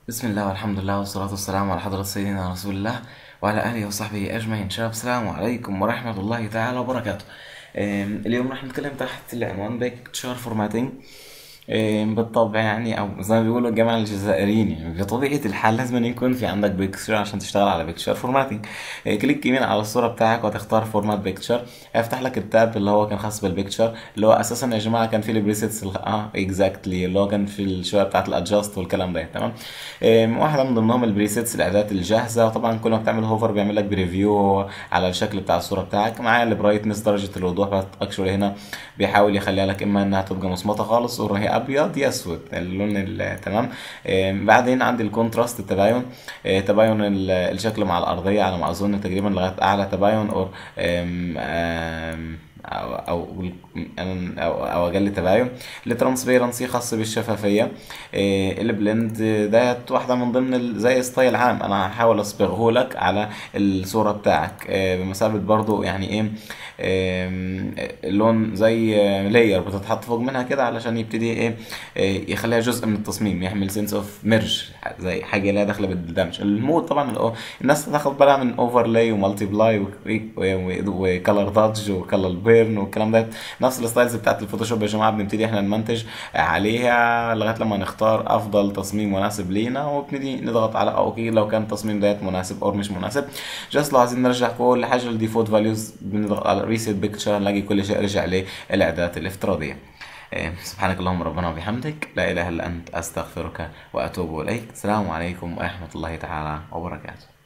بسم الله والحمد لله والصلاة والسلام على حضرة سيدنا رسول الله وعلى آله وصحبه أجمعين شباب السلام عليكم ورحمة الله تعالى وبركاته أم، اليوم راح نتكلم تحت العنوان بيكتشر فورماتنج بالطبع يعني او زي ما بيقولوا الجماعه الجزائريين يعني بطبيعه الحال لازم أن يكون في عندك بيكتشر عشان تشتغل على بيكتشر فورماتنج كليك يمين على الصوره بتاعك وتختار فورمات بيكتشر هيفتح لك التاب اللي هو كان خاص بالبيكتشر اللي هو اساسا يا جماعه كان في البريسيتس اه اكزاكتلي اللي هو كان في الشويه بتاعت الادجاست والكلام ده تمام أم، واحده من ضمنهم البريسيتس الاعدادات الجاهزه وطبعا كل ما بتعمل هوفر بيعمل لك بريفيو على الشكل بتاع الصوره بتاعك معايا البرايتنس درجه الوضوح بس اكشولي هنا بيحاول يخليها لك اما انها تبقى مصمطه خالص ولا هي ابيض يا اسود اللون ال- تمام آم، بعدين عندي الكونتراست التباين آه، تباين ال- الشكل مع الارضيه على ما اظن تقريبا لغايه اعلى تباين او آم، آم، او او او, أو اقل تباين الترانسبيرنسي خاص بالشفافيه آه، البلند ديت واحده من ضمن ال- زي ستايل عام انا هحاول اصبغه لك على الصوره بتاعك آه، بمثابه برضو يعني ايه آم، اللون زي لاير بتتحط فوق منها كده علشان يبتدي ايه آه، يخليها جزء من التصميم يعمل سنس اوف ميرج زي حاجه لها داخله بالدمج المود طبعا الأو- الناس تاخد بالها من اوفرلاي ومالتي بلاي وكلر دادج وكلر بيرن والكلام ده نفس الستايلز بتاعت الفوتوشوب يا جماعه بنبتدي احنا نمنتج عليها لغايه لما نختار افضل تصميم مناسب لينا وبنبتدي نضغط على اوكي لو كان التصميم ديت مناسب او مش مناسب جاست لو عايزين نرجع كل حاجه للديفولت فاليوز بنضغط على ريسيت بيكتشر نلاقي كل شيء رجع للاعدادات الافتراضيه إيه، سبحانك اللهم ربنا وبحمدك لا اله الا انت استغفرك واتوب اليك السلام عليكم ورحمه الله تعالى وبركاته